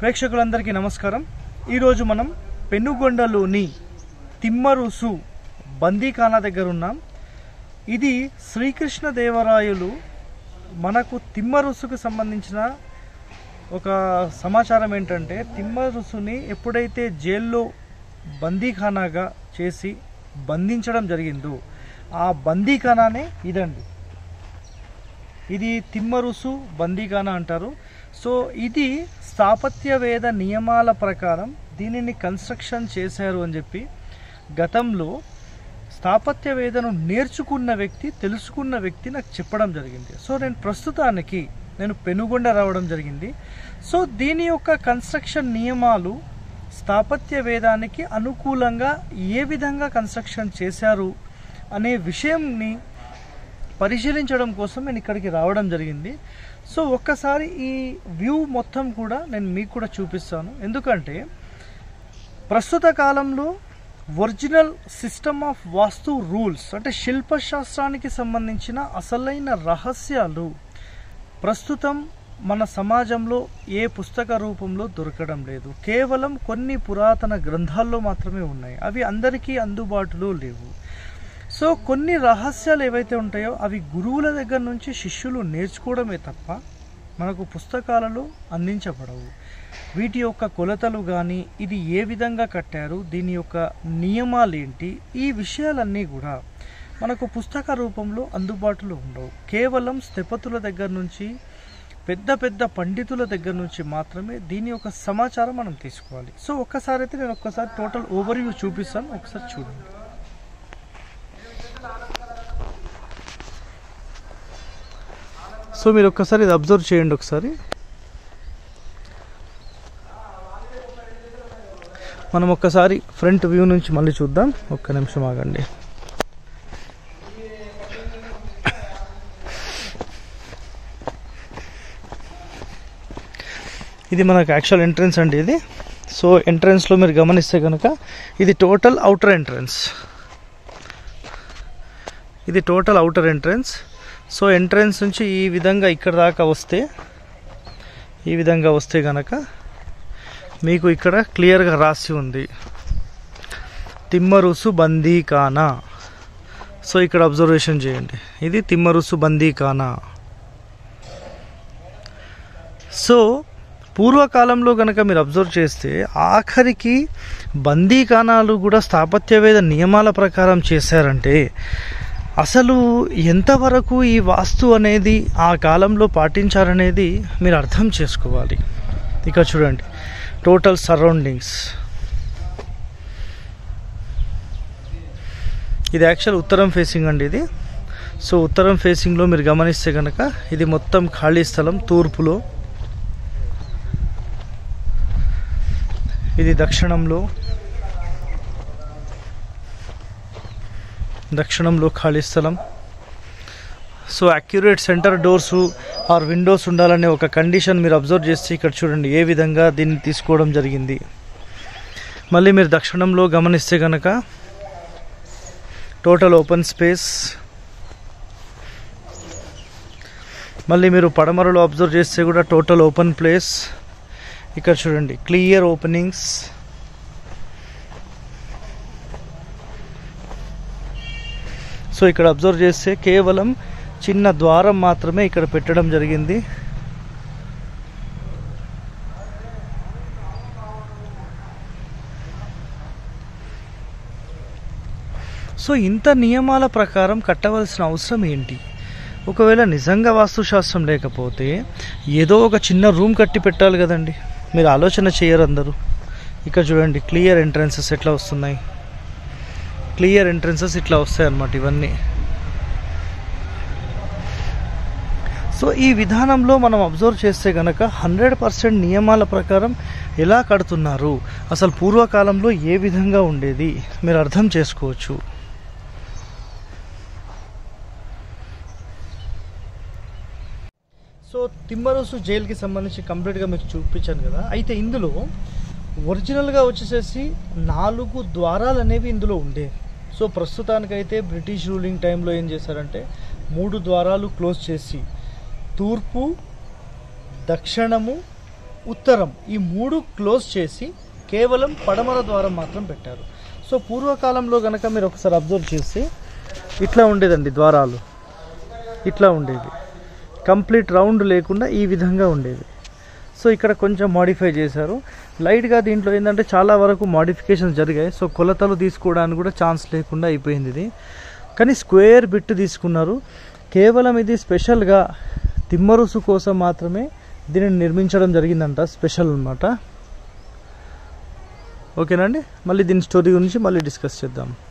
ప్రేక్షకులందరికీ నమస్కారం ఈరోజు మనం పెనుగొండలోని తిమ్మరుసు బందీఖానా దగ్గర ఉన్నాం ఇది శ్రీకృష్ణ దేవరాయలు మనకు తిమ్మరుసుకు సంబంధించిన ఒక సమాచారం ఏంటంటే తిమ్మరుసుని ఎప్పుడైతే జైల్లో బందీఖానాగా చేసి బంధించడం జరిగిందో ఆ బందీఖానానే ఇదండి ఇది తిమ్మరుసు బందీఖానా అంటారు సో ఇది స్థాపత్య వేద నియమాల ప్రకారం దీనిని కన్స్ట్రక్షన్ చేశారు అని చెప్పి గతంలో స్థాపత్య వేదను నేర్చుకున్న వ్యక్తి తెలుసుకున్న వ్యక్తి నాకు చెప్పడం జరిగింది సో నేను ప్రస్తుతానికి నేను పెనుగొండ రావడం జరిగింది సో దీని యొక్క కన్స్ట్రక్షన్ నియమాలు స్థాపత్య వేదానికి అనుకూలంగా ఏ విధంగా కన్స్ట్రక్షన్ చేశారు అనే విషయంని పరిశీలించడం కోసం నేను ఇక్కడికి రావడం జరిగింది సో ఒక్కసారి ఈ వ్యూ మొత్తం కూడా నేను మీకు కూడా చూపిస్తాను ఎందుకంటే ప్రస్తుత కాలంలో original system of vastu rules అంటే శిల్పశాస్త్రానికి సంబంధించిన అసలైన రహస్యాలు ప్రస్తుతం మన సమాజంలో ఏ పుస్తక రూపంలో దొరకడం లేదు కేవలం కొన్ని పురాతన గ్రంథాల్లో మాత్రమే ఉన్నాయి అవి అందరికీ అందుబాటులో లేవు సో కొన్ని రహస్యాలు ఏవైతే ఉంటాయో అవి గురువుల దగ్గర నుంచి శిష్యులు నేర్చుకోవడమే తప్ప మనకు పుస్తకాలలో అందించబడవు వీటి యొక్క కొలతలు కానీ ఇది ఏ విధంగా కట్టారు దీని యొక్క నియమాలు ఏంటి ఈ విషయాలన్నీ కూడా మనకు పుస్తక రూపంలో అందుబాటులో ఉండవు కేవలం స్థపతుల దగ్గర నుంచి పెద్ద పెద్ద పండితుల దగ్గర నుంచి మాత్రమే దీని యొక్క సమాచారం మనం తీసుకోవాలి సో ఒక్కసారి అయితే నేను ఒక్కసారి టోటల్ ఓవర్వ్యూ చూపిస్తాను ఒకసారి చూడండి సో మీరు ఒక్కసారి ఇది అబ్జర్వ్ చేయండి ఒకసారి మనం ఒక్కసారి ఫ్రంట్ వ్యూ నుంచి మళ్ళీ చూద్దాం ఒక్క నిమిషం ఆగండి ఇది మనకు యాక్చువల్ ఎంట్రన్స్ అండి ఇది సో ఎంట్రన్స్లో మీరు గమనిస్తే కనుక ఇది టోటల్ అవుటర్ ఎంట్రన్స్ ఇది total outer entrance so entrance నుంచి ఈ విధంగా ఇక్కడ దాకా వస్తే ఈ విధంగా వస్తే కనుక మీకు ఇక్కడ క్లియర్గా రాసి ఉంది తిమ్మరుసు బందీఖానా సో ఇక్కడ అబ్జర్వేషన్ చేయండి ఇది తిమ్మరుసు బందీఖానా సో పూర్వకాలంలో కనుక మీరు అబ్జర్వ్ చేస్తే ఆఖరికి బందీఖానాలు కూడా స్థాపత్యవేద నియమాల ప్రకారం చేశారంటే అసలు ఎంతవరకు ఈ వాస్తు అనేది ఆ కాలంలో పాటించారనేది మీరు అర్థం చేసుకోవాలి ఇక చూడండి టోటల్ సరౌండింగ్స్ ఇది యాక్చువల్ ఉత్తరం ఫేసింగ్ అండి ఇది సో ఉత్తరం ఫేసింగ్లో మీరు గమనిస్తే కనుక ఇది మొత్తం ఖాళీ స్థలం తూర్పులో ఇది దక్షిణంలో దక్షిణంలో ఖాళీ స్థలం so accurate centre doors or windows ఉండాలనే ఒక కండిషన్ మీరు అబ్జర్వ్ చేస్తే ఇక్కడ చూడండి ఏ విధంగా దీన్ని తీసుకోవడం జరిగింది మళ్ళీ మీరు దక్షిణంలో గమనిస్తే కనుక టోటల్ ఓపెన్ స్పేస్ మళ్ళీ మీరు పడమరలో అబ్జర్వ్ చేస్తే కూడా టోటల్ ఓపెన్ ప్లేస్ ఇక్కడ చూడండి క్లియర్ ఓపెనింగ్స్ సో ఇక్కడ అబ్జర్వ్ చేస్తే కేవలం చిన్న ద్వారం మాత్రమే ఇక్కడ పెట్టడం జరిగింది సో ఇంత నియమాల ప్రకారం కట్టవలసిన అవసరం ఏంటి ఒకవేళ నిజంగా వాస్తుశాస్త్రం లేకపోతే ఏదో ఒక చిన్న రూమ్ కట్టి పెట్టాలి కదండి మీరు ఆలోచన చేయరు అందరూ ఇక్కడ చూడండి క్లియర్ ఎంట్రన్సెస్ ఎట్లా వస్తున్నాయి క్లియర్ ఎంట్రన్సెస్ ఇట్లా వస్తాయి అన్నమాట ఇవన్నీ సో ఈ విధానంలో మనం అబ్జర్వ్ చేస్తే కనుక హండ్రెడ్ పర్సెంట్ నియమాల ప్రకారం ఎలా కడుతున్నారు అసలు పూర్వకాలంలో ఏ విధంగా ఉండేది మీరు అర్థం చేసుకోవచ్చు సో తిమ్మరసు జైలుకి సంబంధించి కంప్లీట్గా మీకు చూపించాను కదా అయితే ఇందులో ఒరిజినల్గా వచ్చేసేసి నాలుగు ద్వారాలు అనేవి ఇందులో ఉండేవి సో ప్రస్తుతానికైతే బ్రిటిష్ రూలింగ్ టైంలో ఏం చేశారంటే మూడు ద్వారాలు క్లోజ్ చేసి తూర్పు దక్షిణము ఉత్తరం ఈ మూడు క్లోజ్ చేసి కేవలం పడమర ద్వారం మాత్రం పెట్టారు సో పూర్వకాలంలో గనక మీరు ఒకసారి అబ్జర్వ్ చేస్తే ఇట్లా ఉండేదండి ద్వారాలు ఇట్లా ఉండేది కంప్లీట్ రౌండ్ లేకుండా ఈ విధంగా ఉండేది సో ఇక్కడ కొంచెం మాడిఫై చేశారు లైట్గా దీంట్లో ఏంటంటే చాలా వరకు మాడిఫికేషన్స్ జరిగాయి సో కొలతలు తీసుకోవడానికి కూడా ఛాన్స్ లేకుండా అయిపోయింది ఇది కానీ స్క్వేర్ బిట్ తీసుకున్నారు కేవలం ఇది స్పెషల్గా తిమ్మరుసు కోసం మాత్రమే దీనిని నిర్మించడం జరిగిందంట స్పెషల్ అనమాట ఓకేనండి మళ్ళీ దీని స్టోరీ గురించి మళ్ళీ డిస్కస్ చేద్దాం